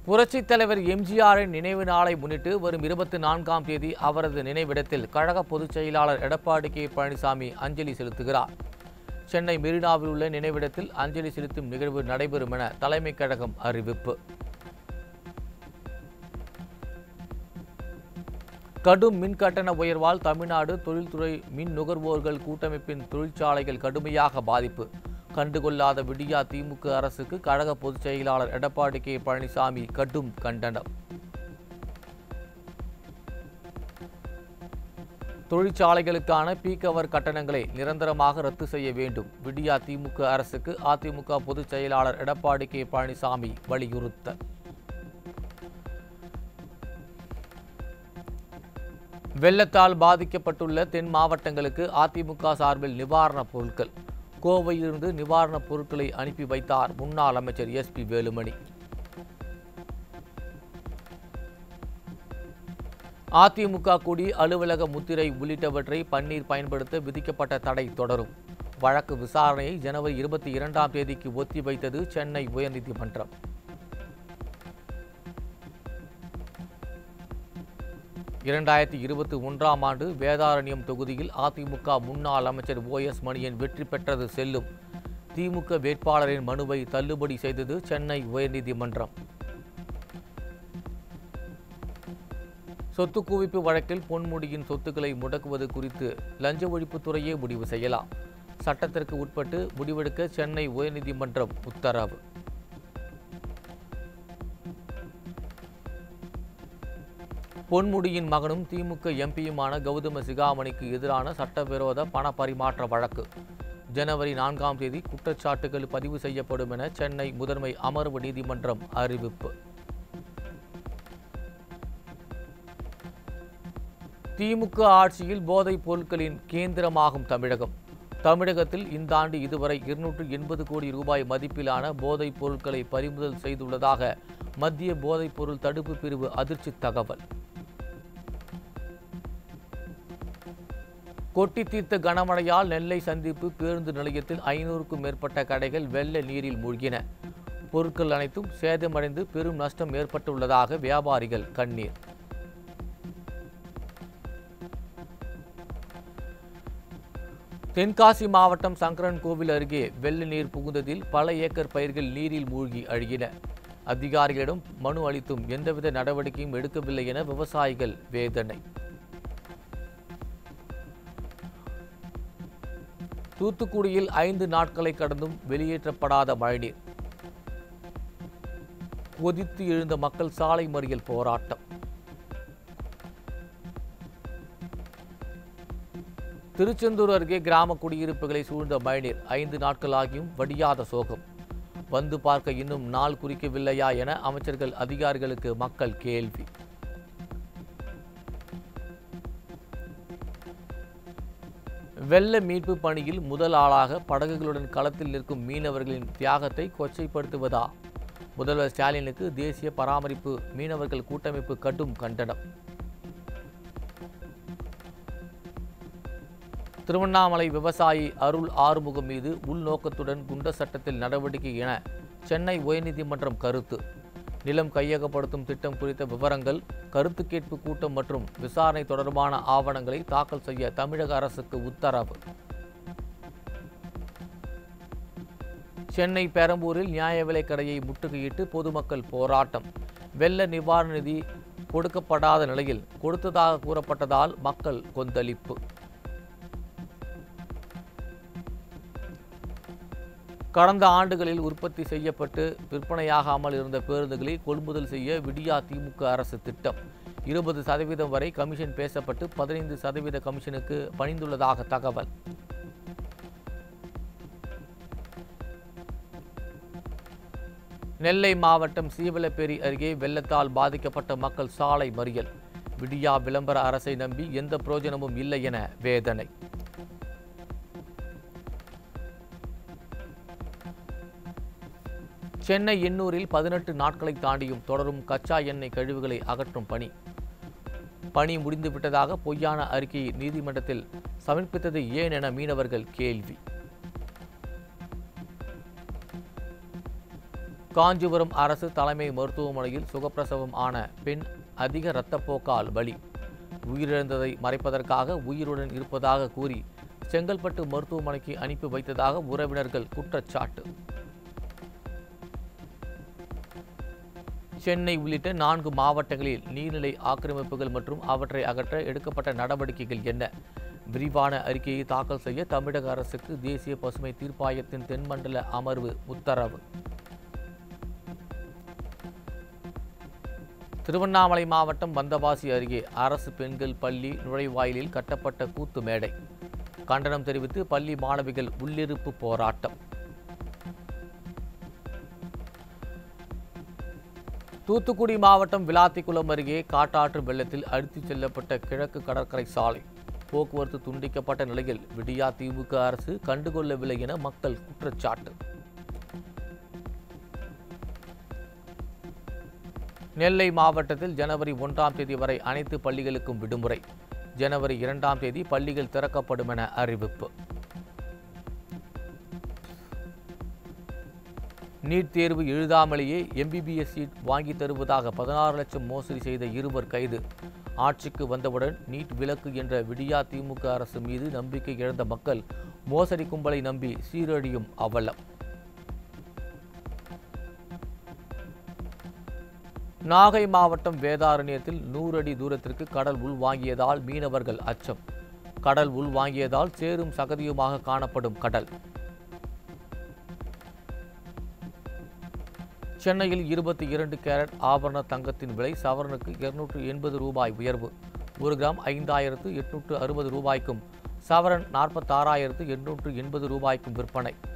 புரட்சித் தலைவர் எம்ஜிஆரின் நினைவு நாளை முன்னிட்டு வரும் இருபத்தி நான்காம் தேதி அவரது நினைவிடத்தில் கழக பொதுச் செயலாளர் எடப்பாடி கே பழனிசாமி அஞ்சலி செலுத்துகிறார் சென்னை மெரினாவில் உள்ள நினைவிடத்தில் அஞ்சலி செலுத்தும் நிகழ்வு நடைபெறும் என தலைமைக் கழகம் அறிவிப்பு கடும் மின் கட்டண உயர்வால் தமிழ்நாடு தொழில்துறை மின் நுகர்வோர்கள் கூட்டமைப்பின் தொழிற்சாலைகள் கடுமையாக பாதிப்பு கண்டுகொள்ளாத விடியா திமுக அரசுக்கு கழக பொதுச் செயலாளர் எடப்பாடி கே பழனிசாமி கடும் கண்டனம் தொழிற்சாலைகளுக்கான பீக் அவர் கட்டணங்களை நிரந்தரமாக ரத்து செய்ய வேண்டும் விடியா திமுக அரசுக்கு அதிமுக பொதுச் செயலாளர் எடப்பாடி கே பழனிசாமி வலியுறுத்தல் வெள்ளத்தால் பாதிக்கப்பட்டுள்ள தென் மாவட்டங்களுக்கு அதிமுக சார்பில் நிவாரணப் பொருட்கள் கோவையிலிருந்து நிவாரணப் பொருட்களை அனுப்பி வைத்தார் முன்னாள் அமைச்சர் எஸ்பி வேலுமணி அதிமுக கொடி அலுவலக முத்திரை உள்ளிட்டவற்றை பன்னீர் பயன்படுத்த விதிக்கப்பட்ட தடை தொடரும் வழக்கு விசாரணையை ஜனவரி இருபத்தி இரண்டாம் தேதிக்கு ஒத்திவைத்தது சென்னை உயர்நீதிமன்றம் இரண்டாயிரத்தி இருபத்தி ஒன்றாம் ஆண்டு வேதாரண்யம் தொகுதியில் அதிமுக முன்னாள் அமைச்சர் ஓ எஸ் மணியன் வெற்றி பெற்றது செல்லும் திமுக வேட்பாளரின் மனுவை தள்ளுபடி செய்தது சென்னை உயர்நீதிமன்றம் சொத்து குவிப்பு வழக்கில் பொன்முடியின் சொத்துக்களை முடக்குவது குறித்து லஞ்ச ஒழிப்புத்துறையே முடிவு செய்யலாம் சட்டத்திற்கு உட்பட்டு முடிவெடுக்க சென்னை உயர்நீதிமன்றம் உத்தரவு பொன்முடியின் மகனும் திமுக எம்பியுமான கௌதம சிகாமணிக்கு எதிரான சட்டவிரோத பண பரிமாற்ற வழக்கு ஜனவரி நான்காம் தேதி குற்றச்சாட்டுகள் பதிவு செய்யப்படும் என சென்னை முதன்மை அமர்வு நீதிமன்றம் அறிவிப்பு திமுக ஆட்சியில் போதைப் பொருட்களின் கேந்திரமாகும் தமிழகம் தமிழகத்தில் இந்த ஆண்டு இதுவரை இருநூற்று எண்பது கோடி ரூபாய் மதிப்பிலான போதைப் பொருட்களை பறிமுதல் செய்துள்ளதாக மத்திய போதைப் பொருள் தடுப்பு பிரிவு அதிர்ச்சி தகவல் கொட்டி தீர்த்த கனமழையால் நெல்லை சந்திப்பு பேருந்து நிலையத்தில் ஐநூறுக்கும் மேற்பட்ட கடைகள் வெள்ள நீரில் மூழ்கின பொருட்கள் அனைத்தும் சேதமடைந்து பெரும் நஷ்டம் ஏற்பட்டுள்ளதாக வியாபாரிகள் கண்ணீர் தென்காசி மாவட்டம் சங்கரன் கோவில் அருகே வெள்ள நீர் புகுந்ததில் பல ஏக்கர் பயிர்கள் நீரில் மூழ்கி அழுகின அதிகாரிகளிடம் மனு அளித்தும் எந்தவித நடவடிக்கையும் எடுக்கவில்லை என விவசாயிகள் வேதனை தூத்துக்குடியில் ஐந்து நாட்களை கடந்தும் வெளியேற்றப்படாத மழைநீர் கொதித்து எழுந்த மக்கள் சாலை மறியல் போராட்டம் திருச்செந்தூர் அருகே கிராம குடியிருப்புகளை சூழ்ந்த மழைநீர் ஐந்து நாட்களாகியும் வடியாத சோகம் வந்து பார்க்க இன்னும் நாள் குறிக்கவில்லையா என அமைச்சர்கள் அதிகாரிகளுக்கு மக்கள் கேள்வி வெள்ள மீட்பு பணியில் முதல் ஆளாக படகுகளுடன் களத்தில் நிற்கும் மீனவர்களின் தியாகத்தை கொச்சைப்படுத்துவதா முதல்வர் ஸ்டாலினுக்கு தேசிய பராமரிப்பு மீனவர்கள் கூட்டமைப்பு கடும் கண்டனம் திருவண்ணாமலை விவசாயி அருள் ஆறுமுகம் மீது உள்நோக்கத்துடன் குண்ட சட்டத்தில் நடவடிக்கை என சென்னை உயர்நீதிமன்றம் கருத்து நிலம் கையகப்படுத்தும் திட்டம் குறித்த விவரங்கள் கருத்து கேட்பு கூட்டம் மற்றும் விசாரணை தொடர்பான ஆவணங்களை தாக்கல் செய்ய தமிழக அரசுக்கு உத்தரவு சென்னை பெரம்பூரில் நியாய விலைக் கடையை முற்றுகையிட்டு பொதுமக்கள் போராட்டம் வெள்ள நிவாரண நிதி கொடுக்கப்படாத நிலையில் கொடுத்ததாக கூறப்பட்டதால் மக்கள் கொந்தளிப்பு கடந்த ஆண்டுகளில் உற்பத்தி செய்யப்பட்டு விற்பனையாகாமல் இருந்த பேருந்துகளை கொள்முதல் செய்ய விடியா திமுக அரசு திட்டம் இருபது சதவீதம் வரை கமிஷன் பேசப்பட்டு பதினைந்து சதவீத கமிஷனுக்கு பணிந்துள்ளதாக தகவல் நெல்லை மாவட்டம் சீவலப்பேரி அருகே வெள்ளத்தால் பாதிக்கப்பட்ட மக்கள் சாலை மறியல் விடியா விளம்பர அரசை நம்பி எந்த பிரயோஜனமும் இல்லை என வேதனை சென்னை எண்ணூரில் பதினெட்டு நாட்களை தாண்டியும் தொடரும் கச்சா எண்ணெய் கழிவுகளை அகற்றும் பணி பணி முடிந்துவிட்டதாக பொய்யான அறிக்கையை நீதிமன்றத்தில் சமர்ப்பித்தது ஏன் என மீனவர்கள் கேள்வி காஞ்சிபுரம் அரசு தலைமை மருத்துவமனையில் சுகப்பிரசவம் ஆன பெண் அதிக இரத்தப்போக்கால் பலி உயிரிழந்ததை மறைப்பதற்காக உயிருடன் இருப்பதாக கூறி செங்கல்பட்டு மருத்துவமனைக்கு அனுப்பி வைத்ததாக உறவினர்கள் குற்றச்சாட்டு சென்னை உள்ளிட்ட நான்கு மாவட்டங்களில் நீர்நிலை ஆக்கிரமிப்புகள் மற்றும் அவற்றை அகற்ற எடுக்கப்பட்ட நடவடிக்கைகள் என்ன விரிவான அறிக்கையை தாக்கல் செய்ய தமிழக அரசுக்கு தேசிய பசுமை தீர்ப்பாயத்தின் தென்மண்டல அமர்வு உத்தரவு திருவண்ணாமலை மாவட்டம் வந்தவாசி அருகே அரசு பெண்கள் பள்ளி நுழைவாயிலில் கட்டப்பட்ட கூத்து மேடை கண்டனம் தெரிவித்து பள்ளி மாணவிகள் உள்ளிருப்பு போராட்டம் தூத்துக்குடி மாவட்டம் விளாத்திக்குளம் அருகே காட்டாற்று வெள்ளத்தில் அடித்துச் செல்லப்பட்ட கிழக்கு கடற்கரை சாலை போக்குவரத்து துண்டிக்கப்பட்ட நிலையில் விடியா திமுக அரசு கண்டுகொள்ளவில்லை என மக்கள் குற்றச்சாட்டு நெல்லை மாவட்டத்தில் ஜனவரி ஒன்றாம் தேதி வரை அனைத்து பள்ளிகளுக்கும் விடுமுறை ஜனவரி இரண்டாம் தேதி பள்ளிகள் திறக்கப்படும் என அறிவிப்பு நீட் தேர்வு எழுதாமலேயே எம்பிபிஎஸ் சீட் வாங்கி தருவதாக பதினாறு லட்சம் மோசடி செய்த இருவர் கைது ஆட்சிக்கு வந்தவுடன் நீட் விலக்கு என்ற விடியா திமுக அரசு மீது நம்பிக்கை இழந்த மக்கள் மோசடி கும்பலை நம்பி சீரழியும் அவலம் நாகை மாவட்டம் வேதாரண்யத்தில் நூறு அடி தூரத்திற்கு கடல் உள்வாங்கியதால் மீனவர்கள் அச்சம் கடல் உள்வாங்கியதால் சேரும் சகதியுமாக காணப்படும் கடல் சென்னையில் இருபத்தி இரண்டு கேரட் ஆபரண தங்கத்தின் விலை சவரனுக்கு இருநூற்று எண்பது ரூபாய் உயர்வு ஒரு கிராம் ஐந்தாயிரத்து எட்நூற்று அறுபது ரூபாய்க்கும் சவரன் நாற்பத்தாறாயிரத்து எண்ணூற்று எண்பது ரூபாய்க்கும் விற்பனை